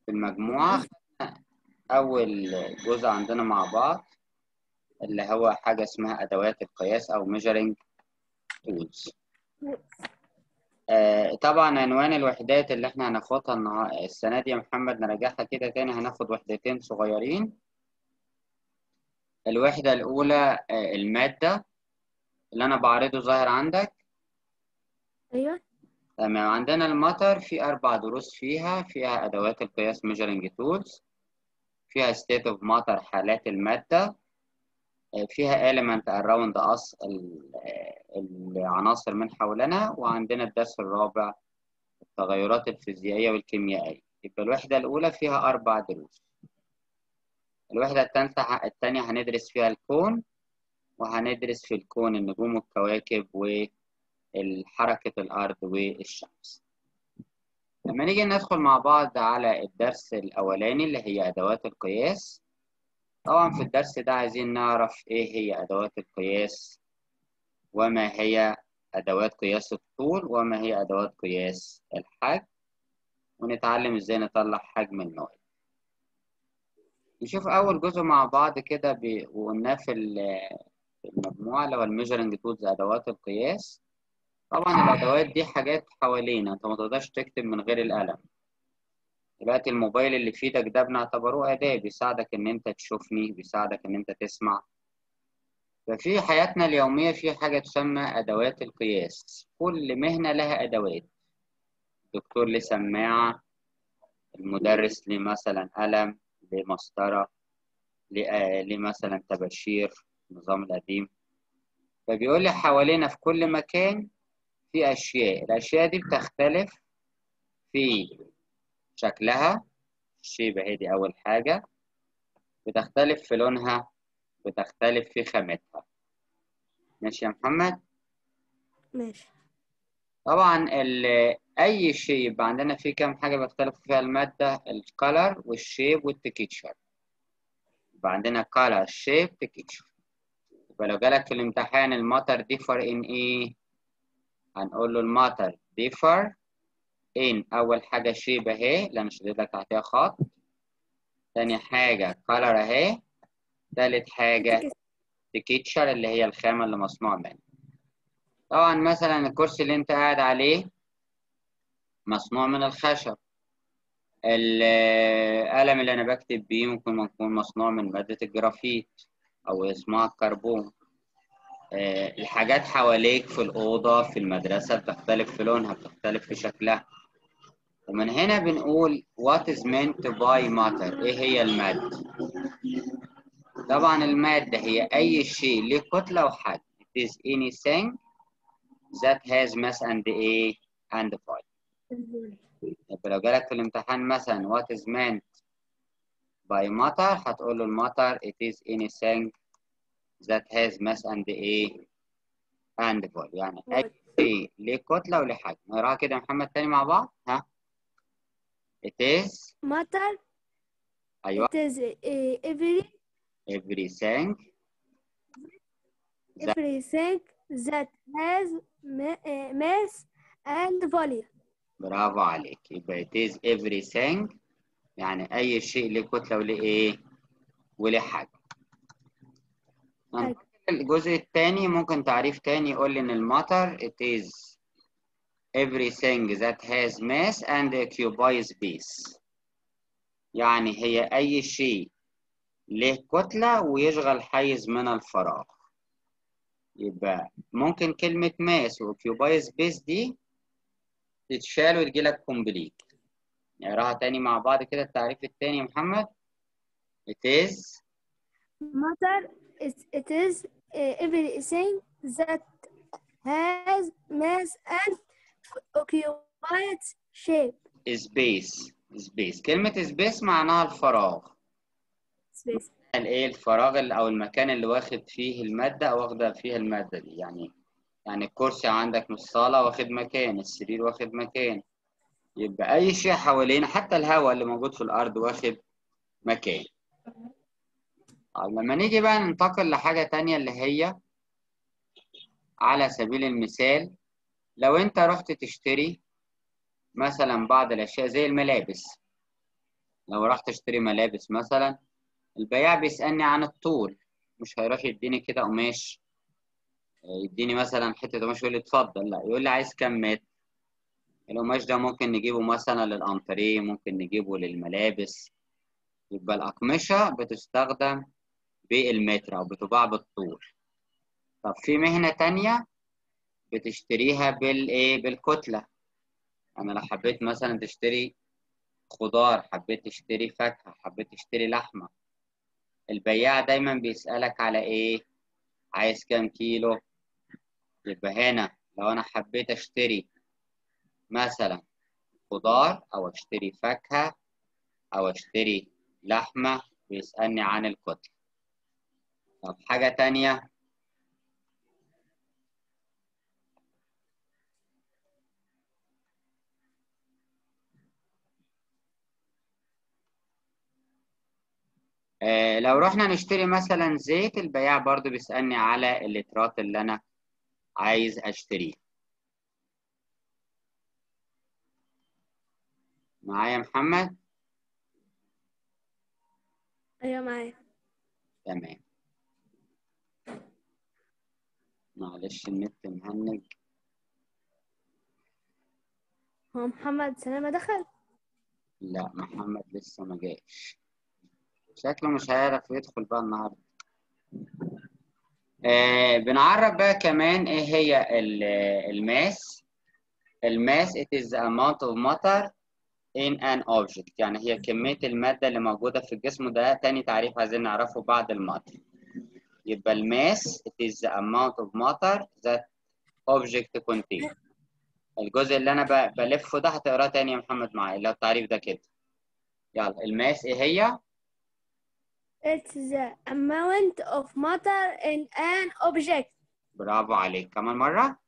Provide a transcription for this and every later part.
في المجموعة خدنا أول جزء عندنا مع بعض اللي هو حاجة اسمها أدوات القياس أو measuring tools آه، طبعا عنوان الوحدات اللي احنا هناخدها النها- السنة دي يا محمد نراجعها كده تاني هناخد وحدتين صغيرين الوحدة الأولى آه، المادة اللي أنا بعرضه ظاهر عندك ايوه تمام عندنا المطر في أربع دروس فيها فيها أدوات القياس measuring tools فيها state of matter حالات المادة آه، فيها element around us ال- آه، العناصر من حولنا وعندنا الدرس الرابع التغيرات الفيزيائية والكيميائية يبقى الوحدة الأولى فيها أربع دروس الوحدة الثالثة الثانية هندرس فيها الكون وهندرس في الكون النجوم والكواكب وحركة الأرض والشمس لما نيجي ندخل مع بعض على الدرس الأولاني اللي هي أدوات القياس طبعا في الدرس ده عايزين نعرف إيه هي أدوات القياس وما هي أدوات قياس الطول وما هي أدوات قياس الحجم ونتعلم إزاي نطلع حجم المواد نشوف أول جزء مع بعض كده ب- وقلناه في ال- في المجموعة اللي هو الميجرنج تولز أدوات القياس طبعا الأدوات دي حاجات حوالينا أنت ما تقدرش تكتب من غير القلم دلوقتي الموبايل اللي في ايدك ده بنعتبره أداة بيساعدك إن أنت تشوفني بيساعدك إن أنت تسمع ففي حياتنا اليومية في حاجة تسمى أدوات القياس كل مهنة لها أدوات الدكتور ليه سماعة المدرس ليه مثلا قلم ليه مسطرة ليه آه، ليه مثلا طباشير النظام القديم فبيقول لي حوالينا في كل مكان في أشياء الأشياء دي بتختلف في شكلها الشيبة هي دي أول حاجة بتختلف في لونها بتختلف في خامتها ماشي يا محمد ماشي طبعا ال- أي شيء يبقى عندنا فيه كام حاجة بيختلف فيها المادة الكالر والشيب والتكيتشر يبقى عندنا color shape texture يبقى لو جالك في الامتحان المطر differ in ايه هنقول له المطر differ in أول حاجة shape أهي اللي أنا شديت لك تحتها خط تاني حاجة color أهي تالت حاجة texture اللي هي الخامة اللي مصنوع منها طبعا مثلا الكرسي اللي أنت قاعد عليه مصنوع من الخشب القلم اللي أنا بكتب بيه ممكن يكون مصنوع من مادة الجرافيت أو اسمها الكربون آه، الحاجات حواليك في الأوضة في المدرسة بتختلف في لونها بتختلف في شكلها ومن هنا بنقول what is meant by matter إيه هي المادة طبعا المادة هي أي شيء له كتلة وحجم it is anything that has mass and a and volume يبقى لو جالك في الامتحان مثلا what is meant by matter هتقول له المطر it is anything that has mass and a and volume يعني أي شيء له كتلة وله حجم نقراها كده يا محمد تاني مع بعض ها it is matter أيوه it is uh, every everything that everything that has ma- uh, mass and volume برافو عليك يبقى it is everything يعني أي شيء له كتلة وله إيه وله حجم ننتقل الجزء الثاني ممكن تعريف تاني يقول لي إن المطر it is everything that has mass and occupies space يعني هي أي شيء له كتلة ويشغل حيز من الفراغ يبقى ممكن كلمة mass و occupy space دي تتشال وتجي لك كومبليت نقراها تاني مع بعض كده التعريف التاني يا محمد it is matter is it is uh, everything that has mass and occupies shape space space كلمة space معناها الفراغ space الايه الفراغ اللي- او المكان اللي واخد فيه المادة او واخدة فيها المادة دي يعني يعني الكرسي عندك من الصالة واخد مكان السرير واخد مكان يبقى اي شيء حوالينا حتى الهواء اللي موجود في الارض واخد مكان طيب لما نيجي بقى ننتقل لحاجة تانية اللي هي على سبيل المثال لو انت رحت تشتري مثلا بعض الاشياء زي الملابس لو رحت اشتري ملابس مثلا البياع بيسألني عن الطول مش هيروح يديني كده قماش يديني مثلا حتة قماش يقول لي اتفضل لا يقول لي عايز كام متر القماش ده ممكن نجيبه مثلا للأنتريه ممكن نجيبه للملابس يبقى الأقمشة بتستخدم بالمتر أو بتباع بالطول طب في مهنة تانية بتشتريها بالإيه بالكتلة أنا لو حبيت مثلا تشتري خضار حبيت تشتري فاكهة حبيت تشتري لحمة البياع دايما بيسألك على إيه عايز كام كيلو يبقى هنا لو أنا حبيت أشتري مثلا خضار أو أشتري فاكهة أو أشتري لحمة بيسألني عن الكتلة طب حاجة تانية آه لو رحنا نشتري مثلا زيت البياع برضو بيسألني على اللترات اللي أنا عايز أشتريها معايا محمد؟ ايوه معايا تمام معلش النت مهنج هو محمد سلامة دخل لا محمد لسه ما جاش شكله مش هيعرف يدخل بقى النهارده آه بنعرف بقى كمان ايه هي ال- الماس الماس it is the amount of matter in an object يعني هي كمية المادة اللي موجودة في الجسم ده تاني تعريف عايزين نعرفه بعد الماتر يبقى الماس it is the amount of matter that object contain الجزء اللي انا ب- بلفه ده هتقراه تاني يا محمد معايا اللي هو التعريف ده كده يلا الماس ايه هي؟ It's the amount of matter in an object برافو عليك كمان مرة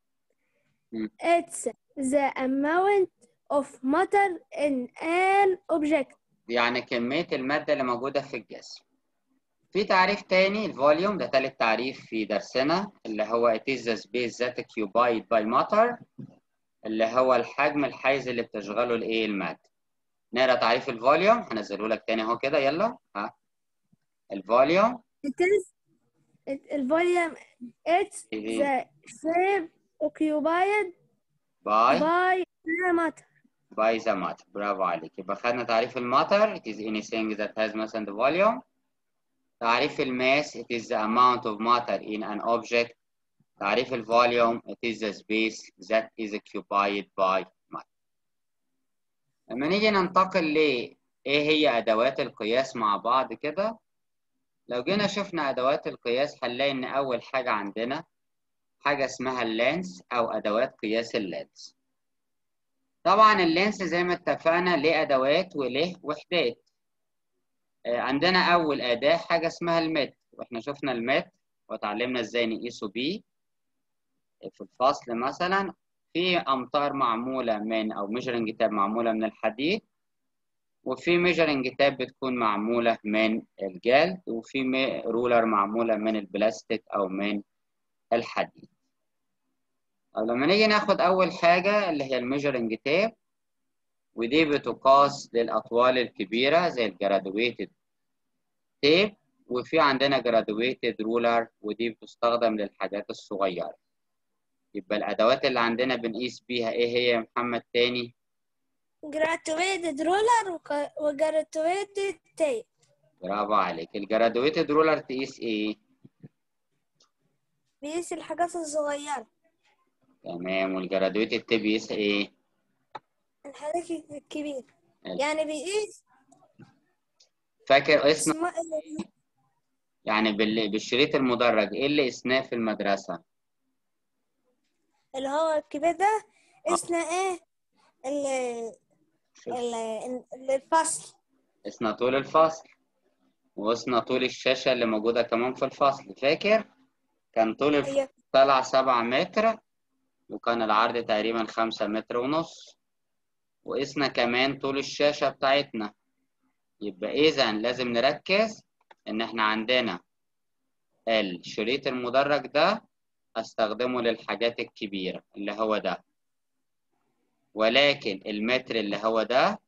It's the amount of matter in an object يعني كمية المادة اللي موجودة في الجسم في تعريف تاني الفوليوم ده تالت تعريف في درسنا اللي هو it is the space that occupied by matter اللي هو الحجم الحيز اللي بتشغله الايه المادة نقرا تعريف الفوليوم هنزله لك تاني اهو كده يلا ها الفوليوم It is it, the volume it's Mhm. the shape occupied by by the matter by the matter برافو عليك يبقى خدنا تعريف الماتر it is anything that has mass and volume تعريف الماس it is the amount of matter in an object تعريف الفوليوم it is the space that is occupied by matter لما نيجي ننتقل ل ايه هي ادوات القياس مع بعض كده لو جينا شفنا ادوات القياس هنلاقي ان اول حاجه عندنا حاجه اسمها اللينس او ادوات قياس اللينس طبعا اللينس زي ما اتفقنا ليه ادوات وليه وحدات آه، عندنا اول اداه حاجه اسمها المتر واحنا شفنا المتر وتعلمنا ازاي نقيسه بيه في الفصل مثلا في امتار معموله من او ميجرنج تاب معموله من الحديد وفي ميجرنج تاب بتكون معموله من الجلد وفي مي- رولر معموله من البلاستيك او من الحديد أو لما نيجي ناخد اول حاجه اللي هي الميجرنج تاب ودي بتقاس للاطوال الكبيره زي الجرادويتد تيب وفي عندنا جرادويتد رولر ودي بتستخدم للحاجات الصغيره يبقى الادوات اللي عندنا بنقيس بيها ايه هي يا محمد تاني graduated ruler وك- وgraduated tape برافو عليك الجرادويتد رولر تقيس ايه بيقيس الحاجات الصغيرة تمام والجرادويتد تيب يقيس ايه الحاجات الكبيرة حلو. يعني بيقيس فاكر قسنا اسم- يعني بال- بالشريط المدرج ايه اللي قسناه في المدرسه اللي هو الكبير ده اسمه ايه ال- ال- ال- الفصل قسنا طول الفصل وقسنا طول الشاشه اللي موجوده كمان في الفصل فاكر كان طول الف... أيوة. طلع سبعة متر وكان العرض تقريبا خمسة متر ونص وقسنا كمان طول الشاشة بتاعتنا يبقى إذا لازم نركز إن إحنا عندنا الشريط المدرج ده أستخدمه للحاجات الكبيرة اللي هو ده ولكن المتر اللي هو ده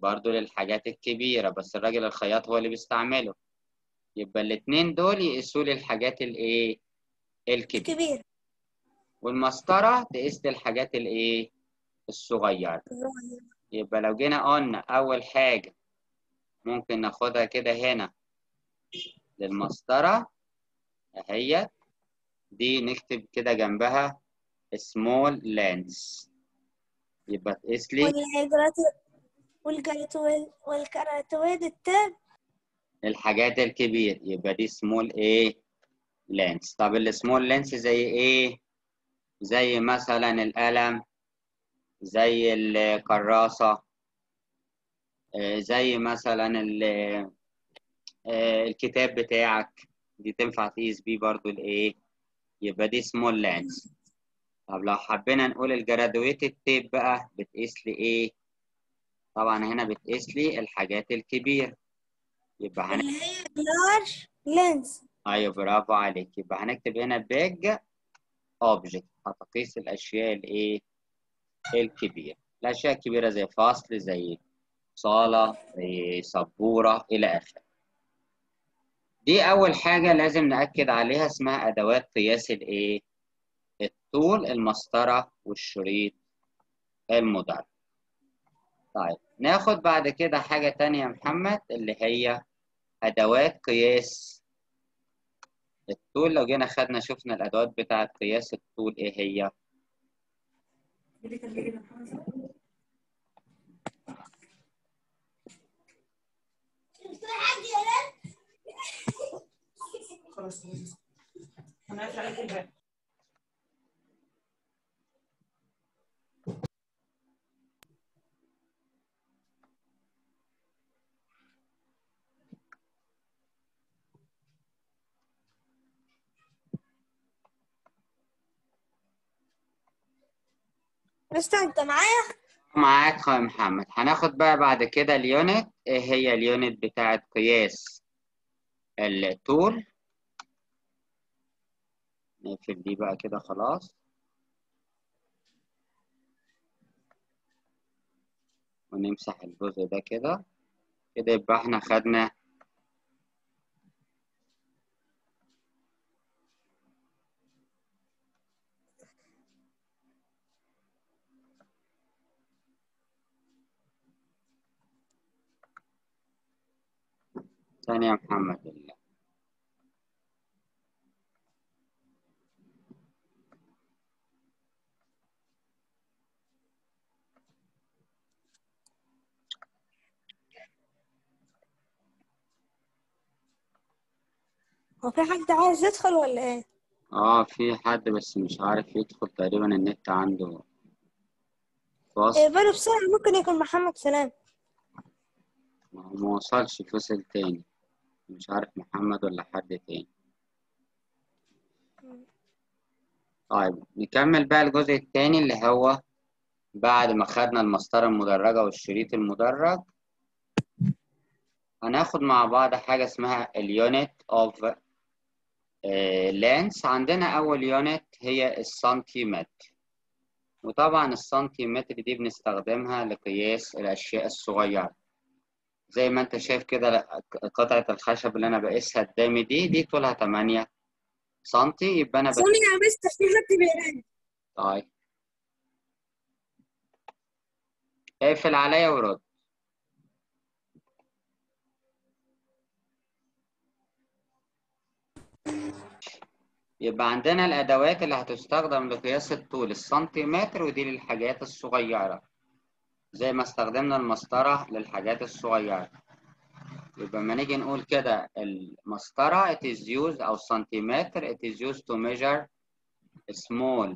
برضو للحاجات الكبيرة بس الراجل الخياط هو اللي بيستعمله يبقى الاتنين دول يقيسوا لي الحاجات الايه الكبيرة كبير والمسطرة تقيس لي الحاجات الايه الصغيرة يبقى لو جينا قلنا أول حاجة ممكن ناخدها كده هنا للمسطرة أهي دي نكتب كده جنبها small lens يبقى تقيس لي والجراتو والجراتويد والكراتويد التاب الحاجات الكبير يبقى دي small ايه lens طب السمول لينس زي ايه زي مثلا القلم زي الكراسة آه، زي مثلا ال- آه، الكتاب بتاعك دي تنفع تقيس بيه برضو الايه يبقى دي سمول لانس طب لو حبينا نقول الجرادويتد تيب بقى بتقيس لي ايه طبعا هنا بتقيس لي الحاجات الكبيرة يبقى هن... اللي هي لارج لينس ايوه برافو عليك يبقى هنكتب هنا بيج اوبجكت هتقيس الاشياء الايه الكبيرة الاشياء الكبيرة زي فصل زي صالة زي سبورة الى اخره دي اول حاجة لازم نأكد عليها اسمها ادوات قياس الايه الطول المسطرة والشريط المدرج طيب ناخد بعد كده حاجة تانية يا محمد اللي هي أدوات قياس الطول لو جينا خدنا شفنا الأدوات بتاعة قياس الطول إيه هي؟ خلاص انا قافل عليك الباب لسه انت معايا معاك يا محمد هناخد بقى بعد كده اليونت إيه هي اليونت بتاعة قياس الطول نقفل دي بقى كده خلاص ونمسح الجزء ده كده كده يبقى احنا خدنا ثانية يا محمد الله هو في حد عايز يدخل ولا ايه؟ اه في حد بس مش عارف يدخل تقريبا النت عنده إيه فاصل بقاله بسرعة ممكن يكون محمد سلام ما هو ما وصلش فصل تاني مش عارف محمد ولا حد تاني طيب نكمل بقى الجزء التاني اللي هو بعد ما خدنا المسطرة المدرجة والشريط المدرج هناخد مع بعض حاجة اسمها اليونت اوف لانس عندنا أول يونت هي السنتيمتر وطبعا السنتيمتر دي بنستخدمها لقياس الأشياء الصغيرة زي ما انت شايف كده قطعة الخشب اللي أنا بقيسها قدامي دي دي طولها 8 سنتي يبقى أنا بس سامي يا مستر في حد بيرن طيب اقفل عليا ورد يبقى عندنا الأدوات اللي هتستخدم لقياس الطول السنتيمتر ودي للحاجات الصغيرة زي ما استخدمنا المسطرة للحاجات الصغيرة يبقى لما نيجي نقول كده المسطرة it is used أو سنتيمتر it is used to measure small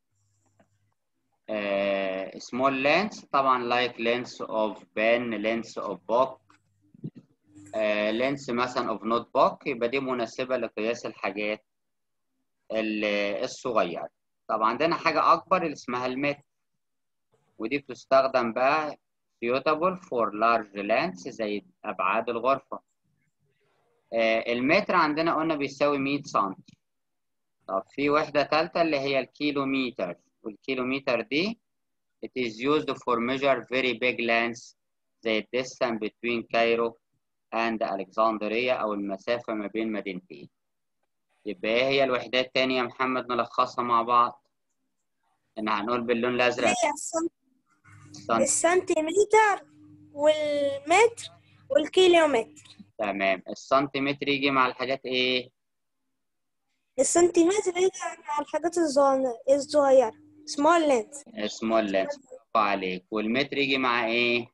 uh, small lengths طبعا like length of pen length of book uh, length مثلا of notebook يبقى دي مناسبة لقياس الحاجات ال- الصغيرة طب عندنا حاجة أكبر اللي اسمها المتر ودي بتستخدم بقى suitable for large lengths زي أبعاد الغرفة آه، المتر عندنا قلنا بيساوي 100 سم طب في وحدة تالتة اللي هي الكيلومتر والكيلومتر دي it is used for measure very big lengths زي ال distance between Cairo and Alexandria أو المسافة ما بين مدينتين يبقى إيه هي الوحدات تاني يا محمد نلخصها مع بعض إن هنقول باللون الأزرق هي السن- السنتي السنتيمتر والمتر والكيلومتر تمام السنتيمتر يجي مع الحاجات إيه؟ السنتيمتر يجي على الحاجات الصغيرة الصغيرة small length سمول لينس برافو عليك والمتر يجي مع إيه؟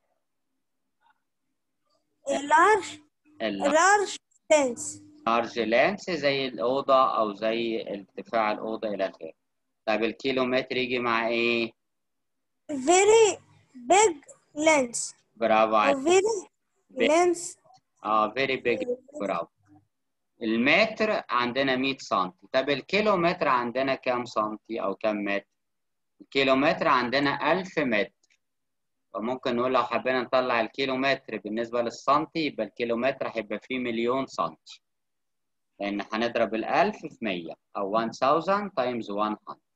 large large length لارج لينس زي الأوضة أو زي ارتفاع الأوضة إلى آخره. طب الكيلومتر يجي مع إيه؟ very big length برافو or عليك. very Big. length اه فيري بيج برافو. المتر عندنا 100 سم. طب الكيلومتر عندنا كام سنتي أو كام متر؟ الكيلومتر عندنا 1000 متر. فممكن نقول لو حبينا نطلع الكيلومتر بالنسبة للسنتي يبقى الكيلومتر هيبقى فيه مليون سنتي. لأن هنضرب الألف في 100 أو 1000 times 100.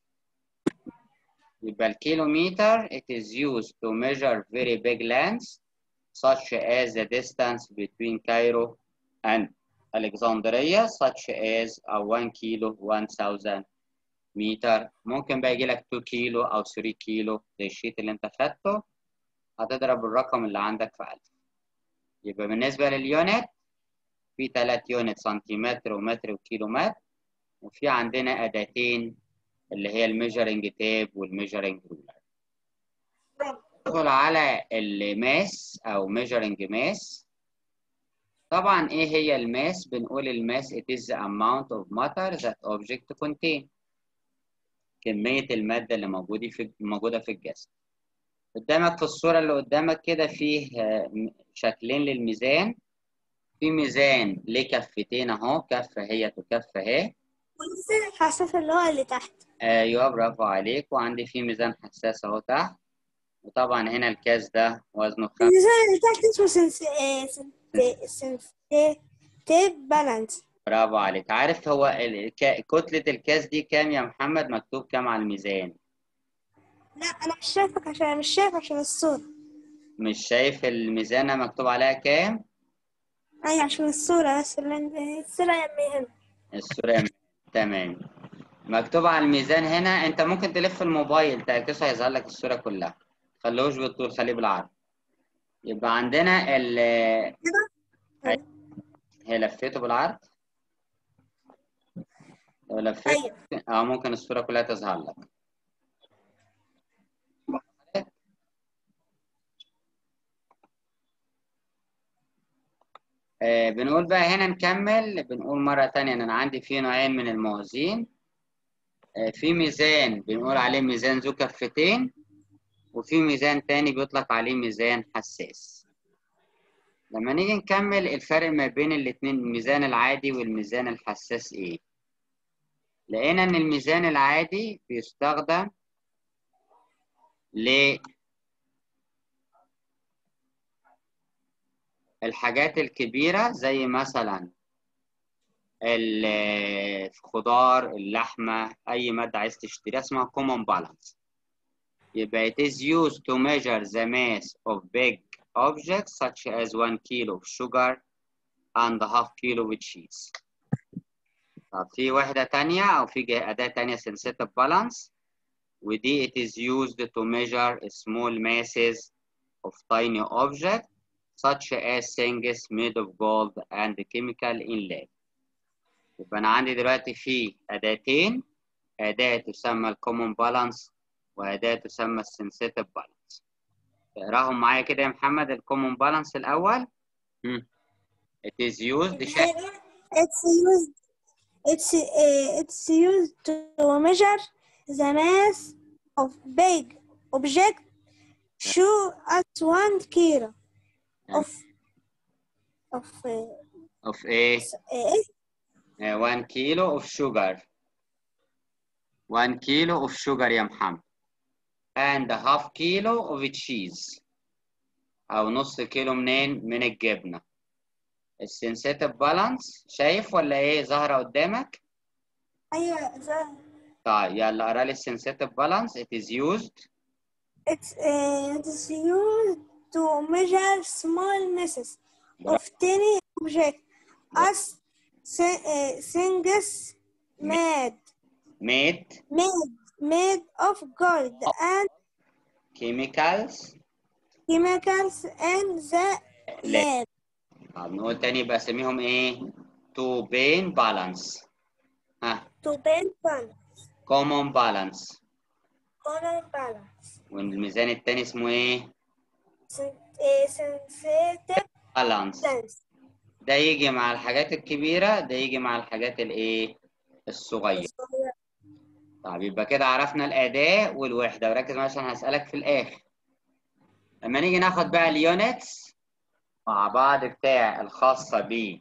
يبقى الكيلومتر it is used to measure very big lands such as the distance between Cairo and Alexandria such as a 1 kilo 1000 متر ممكن بقى يجي لك 2 كيلو أو 3 كيلو زي الشيت اللي أنت خدته هتضرب الرقم اللي عندك في 1000 يبقى بالنسبة لليونت في 3 يونت سنتيمتر ومتر وكيلومتر وفي عندنا أداتين اللي هي الميجرنج تيب والميجرنج رولر ندخل على الماس او measuring mass طبعا ايه هي الماس بنقول الماس it is the amount of matter that object contain كمية المادة اللي موجودة في موجودة في الجسم قدامك في الصورة اللي قدامك كده فيه آه، م- شكلين للميزان في ميزان ليه كفتين اهو كفة هي وكفة اهي والميزان الحساس اللي هو اللي تحت ايوه برافو عليك وعندي في ميزان حساس اهو تحت وطبعا هنا الكاس ده وزنه خمسة الميزان اللي تحت اسمه سنس آه، سنس سنس تيب بالانس برافو عليك عارف هو الك... كتلة الكاس دي كام يا محمد مكتوب كام على الميزان لا انا مش شايفك عشان مش شايف عشان الصورة مش شايف الميزانة مكتوب عليها كام اي عشان الصورة بس اللي عند- الصورة يمي هنا الصورة يم- تمام مكتوب على الميزان هنا انت ممكن تلف الموبايل تعكسه هيظهر لك الصورة كلها خلوش بالطول خليه بالعرض يبقى عندنا ال كده هي لفيته بالعرض لو لفيت ايوه اه ممكن الصورة كلها تظهر لك آه بنقول بقى هنا نكمل بنقول مرة تانية ان انا عندي في نوعين من الموازين آه في ميزان بنقول عليه ميزان ذو كفتين وفي ميزان تاني بيطلق عليه ميزان حساس لما نيجي نكمل الفرق ما بين الاتنين الميزان العادي والميزان الحساس ايه لقينا ان الميزان العادي بيستخدم للحاجات الكبيرة زي مثلا الخضار اللحمة أي مادة عايز تشتريها اسمها common balance يبقى it is used to measure the mass of big objects such as 1 kilo of sugar and half kilo of cheese طب في وحدة تانية أو في جه- أداة تانية sensitive balance ودي it is used to measure small masses of tiny objects such as things made of gold and chemical inlay يبقى أنا عندي دلوقتي في أداتين أداة تسمى ال common balance وأداة تسمى ال sensitive balance اقراهم معايا كده يا محمد ال common balance الأول مم. it is used شا- It's used it's uh, it's used to measure the mass of big object show at one kilo of of uh, of إيه uh, Uh, one kilo of sugar. One kilo of sugar يا محمد. And a half kilo of cheese. أو نص كيلو منين؟ من الجبنة. السنسيتيف بالانس شايف ولا إيه ظاهرة قدامك؟ أيوة the, طيب يلا قرا لي السنسيتيف بالانس. It is used it's uh, it's used to measure small masses of tiny objects as si- uh, things made, made made, made of gold and chemicals chemicals in the لا. lab. طب نقول تاني يبقى اسميهم ايه to pain balance ها To paint balance, common balance color balance, والميزان التاني اسمه ايه syn- uh, synthetic balance sense. ده يجي مع الحاجات الكبيرة ده يجي مع الحاجات الايه الصغيرة طب يبقى كده عرفنا الأداة والوحدة وركز معايا عشان هسألك في الآخر لما نيجي ناخد بقى اليونتس مع بعض بتاع الخاصة ب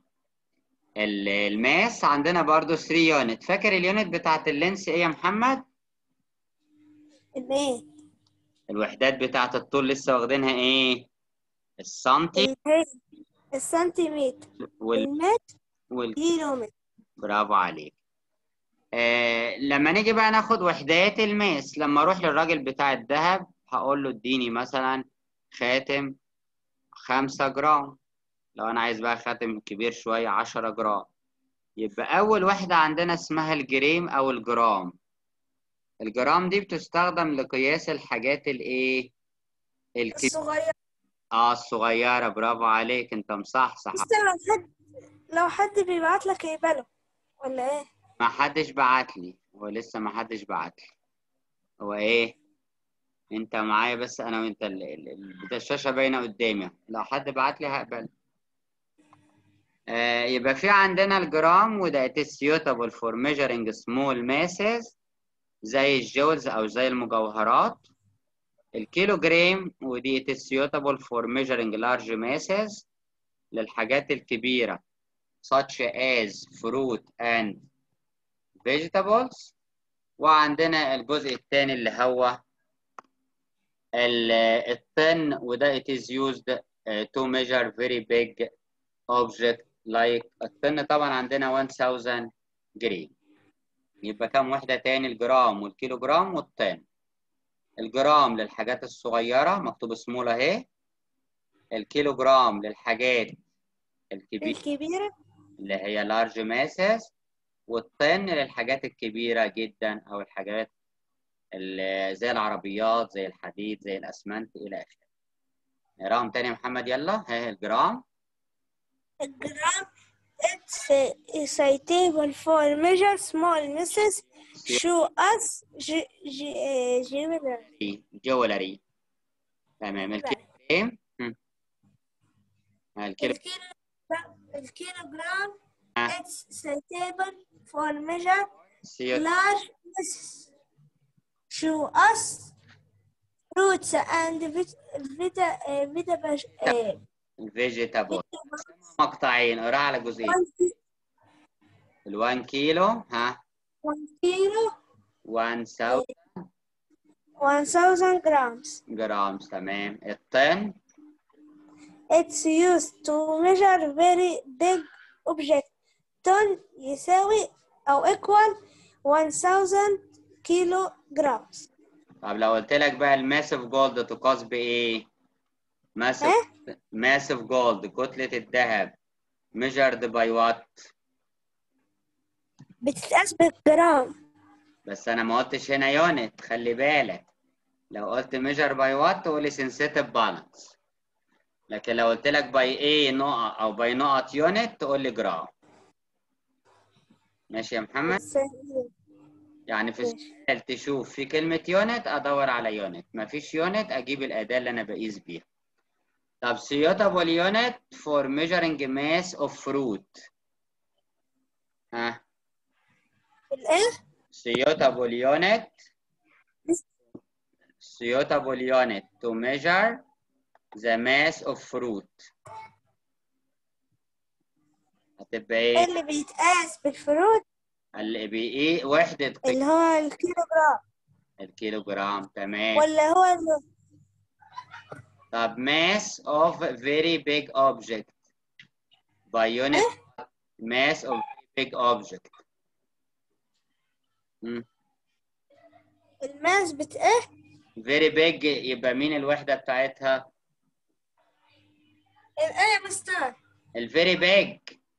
الماس عندنا برضو 3 يونت فاكر اليونت بتاعت اللينس ايه يا محمد؟ الايه؟ الوحدات بتاعت الطول لسه واخدينها ايه؟ السنتي الهي- السنتيمتر وال... المتر وال... كيلومتر برافو عليك آه لما نيجي بقى ناخد وحدات الماس لما اروح للراجل بتاع الذهب هقول له اديني مثلا خاتم خمسة جرام لو انا عايز بقى خاتم كبير شوية عشرة جرام يبقى اول وحدة عندنا اسمها الجريم او الجرام الجرام دي بتستخدم لقياس الحاجات الايه الكبيرة الصغير اه الصغيرة برافو عليك انت مصحصح بس لو حد لو حد بيبعت لك يقبله ولا ايه؟ ما حدش بعت لي هو لسه ما حدش بعت لي هو ايه انت معايا بس انا وانت ال- ال- ال- بتاع الشاشه باينه قدامي لو حد بعت لي هقبل آه يبقى في عندنا الجرام وده it is suitable for measuring small masses زي الجولز او زي المجوهرات الكيلو جرام ودي it is suitable for measuring large masses للحاجات الكبيره such as fruit and vegetables وعندنا الجزء الثاني اللي هو ال- الطن وده it is used uh, to measure very big object like الطن طبعا عندنا 1000 جرام يبقى كام وحدة تاني الجرام والكيلو جرام والطن الجرام للحاجات الصغيرة مكتوب سمول اهي الكيلو جرام للحاجات الكبيرة الكبيرة اللي هي large masses والطن للحاجات الكبيرة جدا أو الحاجات اللي زي العربيات زي الحديد زي الأسمنت إلى آخره. نقراهم تاني يا محمد يلا ها الجرام الجرام it's a suitable for measure small masses show us ge- ge- uh, jewelry جولري تمام الكيلو جرام هم. ها، الكيلو الكيلو الكيلو جرام آه. it's suitable for measure سيوت large masses show us fruits and vit- vita uh, vegetables uh, الفيجيتابل مقطعين اقراها على جزئين ال1 كيلو ها 1 كيلو 1000 1000 grams جرام تمام الطن It's used to measure very big object. طن يساوي أو equal 1000 كيلو grams. طب لو قلت لك بقى الماسيف جولد تقاس بايه؟ ماسيف ماسيف جولد كتلة الذهب measured by what؟ بتتقاس بالجرام. بس انا ما قلتش هنا يونت خلي بالك لو قلت measure by what تقول لي sensitive balance لكن لو قلت لك by ايه نقط او by نقط يونت تقول لي جرام ماشي يا محمد؟ يعني في السؤال تشوف في كلمة يونت أدور على يونت مفيش يونت أجيب الأداة اللي أنا بقيس بيها طب suitable unit for measuring mass of fruit ها الإيه؟ suitable unit suitable unit to measure the mass of fruit هتبقى ايه؟ اللي بيتقاس بالفروت اللي بإيه وحدة قياس اللي هو الكيلو جرام الكيلو جرام تمام ولا هو ال- طب mass of very big object by unit mass of very big object مم. الماس بتايه very big يبقى مين الوحدة بتاعتها ايه يا مستر الفيري بيج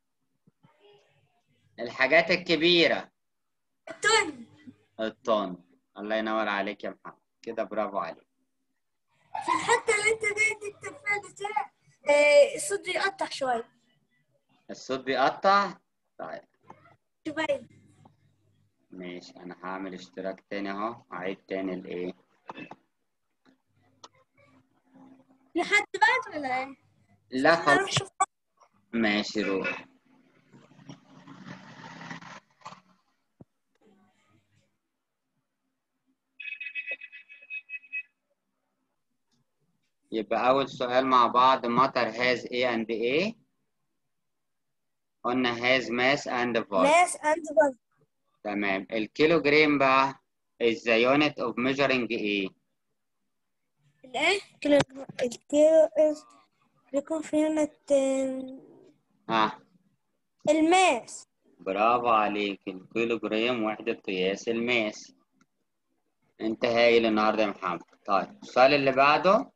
الحاجات الكبيرة التون الطن الله ينور عليك يا محمد كده برافو عليك في الحتة اللي انت جاي تكتب فيها بتاع إيه، الصوت بيقطع شوية الصوت بيقطع طيب شوية ماشي انا هعمل اشتراك تاني اهو اعيد تاني الايه لحد بعد ولا ايه؟ لا انا اروح خلاص اشوف ماشي روح يبقى أول سؤال مع بعض matter has A and A قلنا has mass and volume ماس اند بل تمام الكيلوجرام بقى is the unit of measuring A الايه؟ كيلو الكيلو إز- بيكون في يونت آم، ها الماس برافو عليك الكيلوجرام وحدة قياس الماس انت هايل النهارده يا محمد طيب السؤال اللي بعده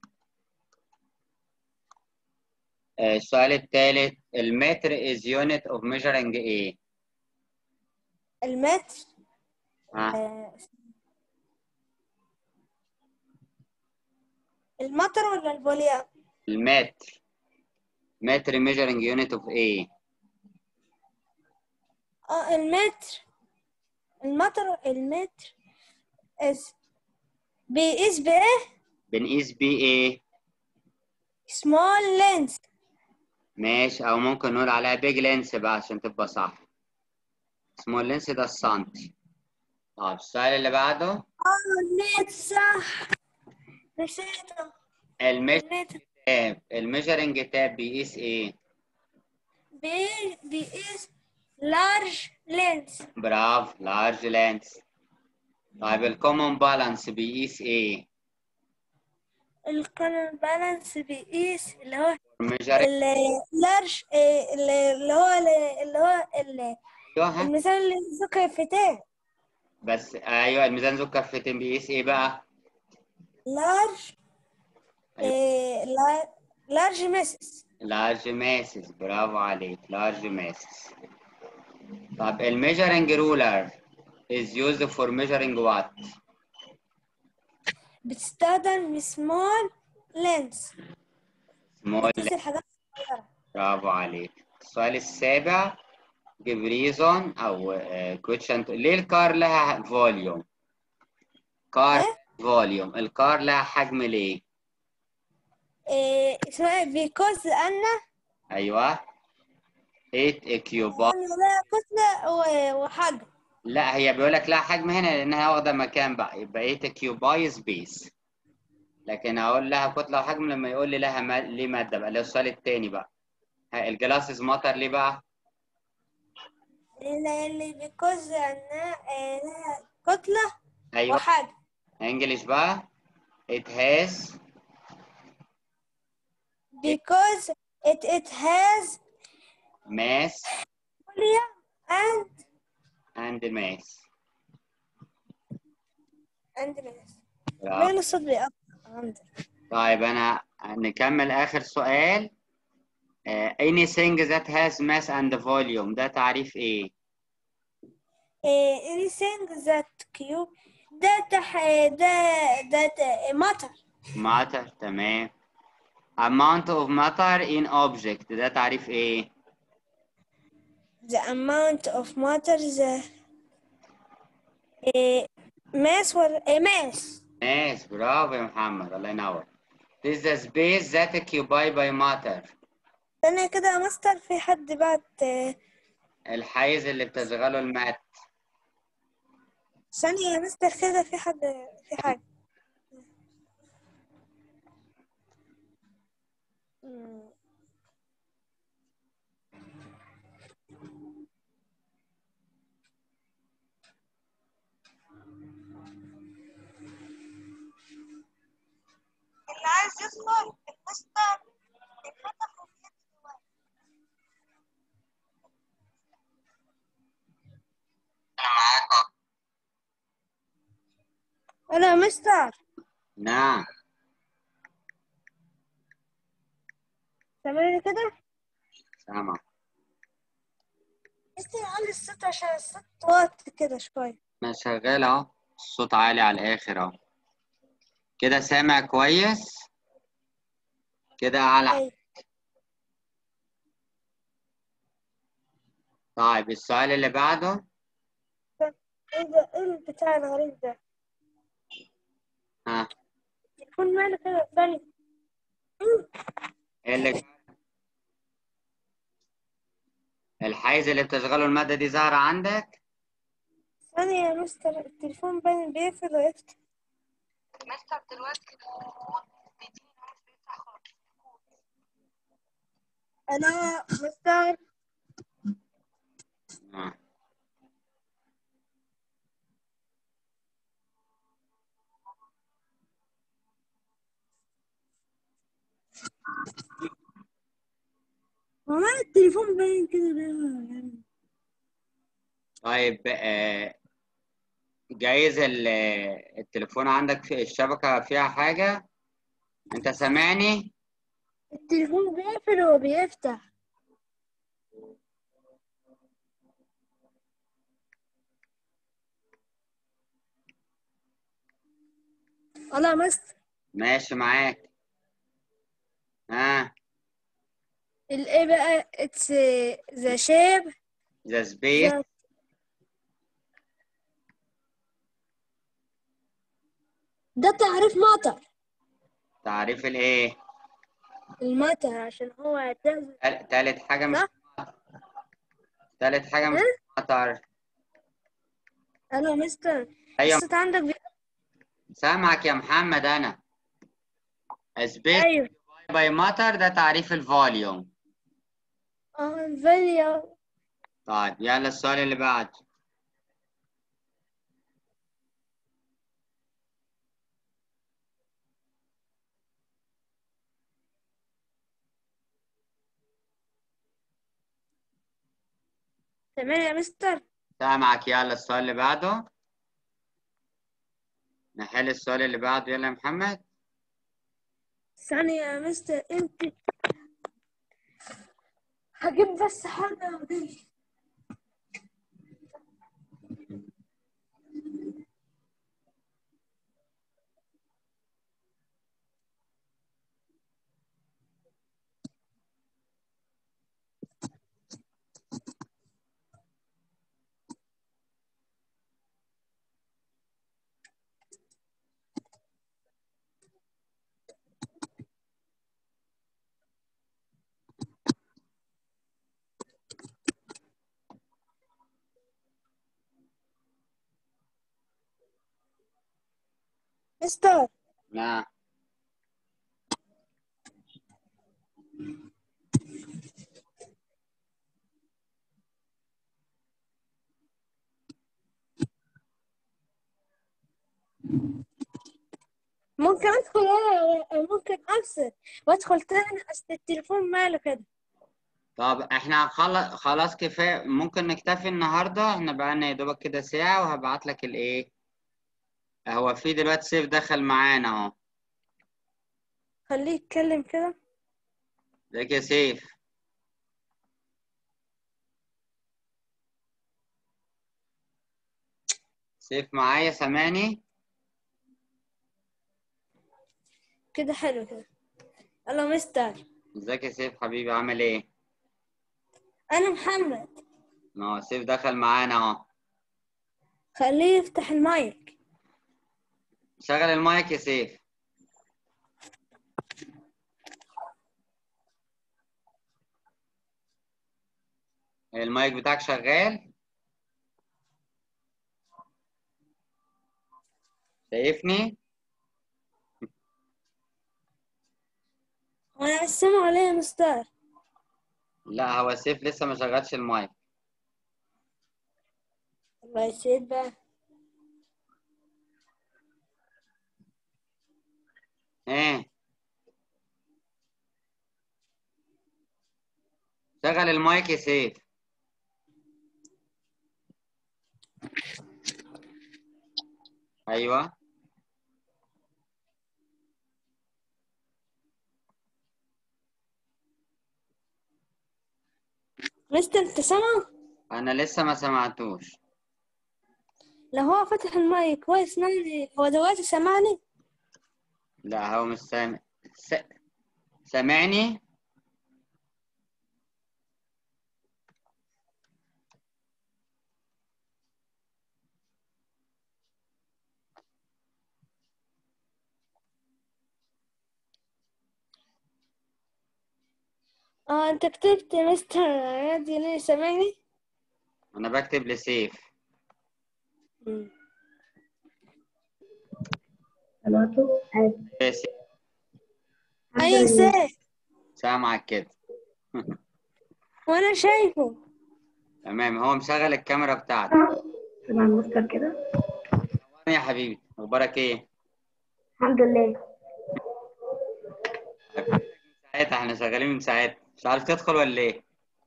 آه، السؤال الثالث المتر is unit of measuring A المتر ها آه، المطر ولا الفوليوم؟ المتر متر measuring unit of A اه المتر المطر المتر اس بيقيس بايه؟ بنقيس بيه ايه سمول لينس ماشي او ممكن نقول عليها بيج لينس بقى عشان تبقى صح سمول لينس ده السنتي طب السؤال اللي بعده اه النت صح نسيته المتر النت تاب الميجرنج تاب بيقيس ايه بي- بيقيس لارج لينس برافو لارج لينس طيب الكومن بالانس بيقيس ايه القانون بالانس بيقيس اللي هو الميجرنج اللارج اللي هو اللي هو ال- ايوه المثال اللي ذكر فتاه بس ايوه الميزان ذو كفتين بيقيس ايه بقى لارج لارج مسس لارج ماسس برافو عليك لارج ماسس طب الميجرنج رولر is used for measuring what بتستخدم سمول لينس small بتقيس الحاجات الصغيرة برافو عليك السؤال السابع give reason او آه، question ليه الكار لها فوليوم كار إيه؟ فوليوم الكار لها حجم ليه إيه اسمها بيكوز أنا ايوه 8 كيوبا أنا لها كتلة و- وحجم لا هي بيقول لك لها حجم هنا لانها واخده مكان بقى يبقى 8 كيوباي سبيس لكن اقول لها كتله وحجم لما يقول لي لها ما... ليه ماده بقى اللي هو السؤال التاني بقى ها، الجلاسز مطر ليه بقى اللي اللي بيكوز أنا إيه لها كتلة ايوه وحجم انجلش بقى it has because it it has mass volume and and mass and mass برافو. بين الصوت بيقطع عندي طيب انا نكمل اخر سؤال آه، anything that has mass and volume ده تعريف ايه إيه anything that cube ده تح ده ده ت- مطر matter تمام amount of matter in object ده تعريف ايه the amount of matter the إيه mass ولا إيه mass mass برافو يا محمد الله ينور This is the space that occupied by matter ثانية كده يا مستر في حد بعت إيه، الحيز اللي بتشغله المات ثانية يا مستر كده في حد في حاجة مم. اللي عايز يدخل المستر يفتح أنا مستر نعم سامعني كده سامع بس علي الصوت عشان الصوت واطي كده شوية انا شغال اهو الصوت عالي على الاخر اهو كده سامع كويس كده اعلى أيوة. طيب السؤال اللي بعده ايه ده ايه البتاع الغريب ده ها يكون معنا كده ثاني ايه اللي الحيز اللي بتشغله المادة دي ظاهرة عندك ثانية يا مستر التليفون باين بيقفل ويفتح مستر دلوقتي أنا مستر آه. هو مال التليفون باين كده ليه يعني طيب آه، جايز ال- التليفون عندك في الشبكة فيها حاجة انت سامعني التليفون بيقفل وبيفتح الله يا مستر ماشي معاك ها الايه بقى اتس ذا شيب ذا سبيس ده تعريف مطر تعريف الايه المطر عشان هو اعتز تال- تالت حاجة مش صح. تالت حاجة مش إيه؟ مطر الو يا مستر ايوه الصوت عندك بي... سامعك يا محمد انا سبيس ايوه باي مطر ده تعريف الفوليوم اه الفيديو طيب يلا السؤال اللي بعده تمام يا مستر سامعك يلا السؤال اللي بعده نحل السؤال اللي بعده يلا يا محمد ثانية يا مستر انت هجيب بس حاجة ودي مستر نعم ممكن ادخل انا ممكن افصل وادخل تاني اصل التليفون ماله كده طب احنا خلص خلاص كفايه ممكن نكتفي النهارده احنا بقالنا يا دوبك كده ساعه وهبعت لك الايه هو في دلوقتي سيف دخل معانا اهو خليه يتكلم كده ازيك يا سيف سيف معايا سامعني كده حلو كده الو مستر ازيك يا سيف حبيبي عامل ايه انا محمد ما هو سيف دخل معانا اهو خليه يفتح المايك شغل المايك يا سيف المايك بتاعك شغال شايفني وانا مش سامع ليه يا مستر لا هو سيف لسه ما شغلش المايك الله يسعد بقى ايه شغل المايك يا سيف ايوه مستر انت سامع انا لسه ما سمعتوش لو هو فتح المايك ويسمعني هو دلوقتي سامعني لا هو مش سامع س... سامعني اه انت كتبت مستر عادي ليه سامعني انا بكتب لسيف مم. سمعته؟ عادي إيه سيف؟ ايوه سامع سامعك كده وانا شايفه تمام هو مشغل الكاميرا بتاعته سمع المستر كده يا حبيبي اخبارك ايه الحمد لله ساعتها احنا شغالين من ساعتها مش عارف تدخل ولا ايه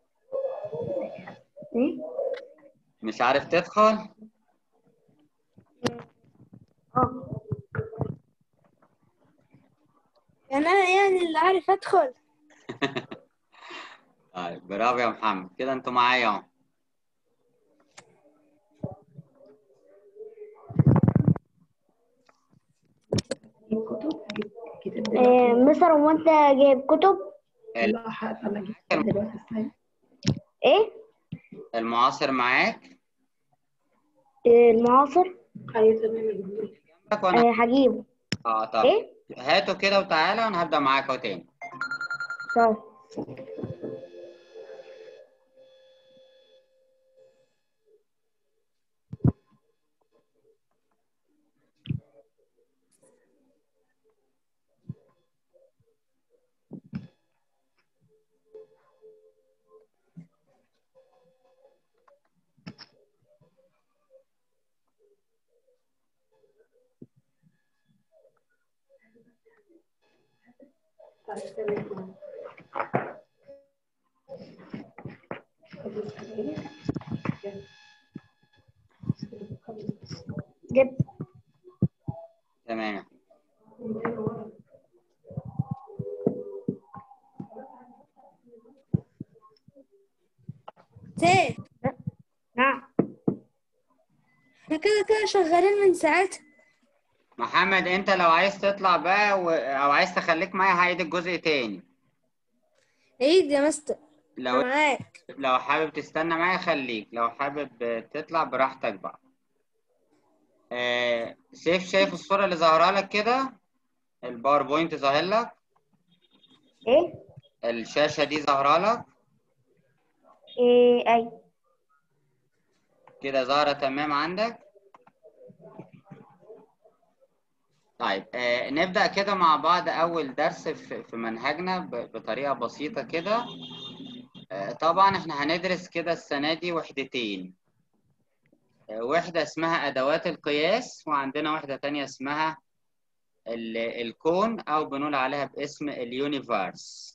ايه؟ مش عارف تدخل اه يعني انا يعني اللي عارف ادخل طيب برافو يا محمد كده انتوا معايا اهو جيب كتب جيب كتاب آه، دلوقتي مستر هو انت جايب كتب لا حق انا جبت كتاب دلوقتي استنى ايه المعاصر معاك آه، المعاصر ايوه تمام الجمهور. جنبك وانا آه، هجيبه اه طب ايه هاته كده وتعالى وانا هبدأ معاك اهو تاني طيب طيب، تمام. جبت تمام سيف نعم احنا كده كده شغالين من ساعتها محمد انت لو عايز تطلع بقى و... او عايز تخليك معايا هعيد الجزء تاني عيد يا مستر لو أنا معاك لو حابب تستنى معايا خليك لو حابب تطلع براحتك بقى آه سيف شايف الصورة اللي ظاهرة لك كده الباوربوينت ظاهر لك ايه الشاشة دي ظاهرة لك ايه اي كده ظاهرة تمام عندك طيب آه نبدأ كده مع بعض أول درس في في منهجنا ب- بطريقة بسيطة كده آه طبعا احنا هندرس كده السنة دي وحدتين آه وحدة اسمها أدوات القياس وعندنا وحدة تانية اسمها ال- الكون أو بنقول عليها باسم اليونيفرس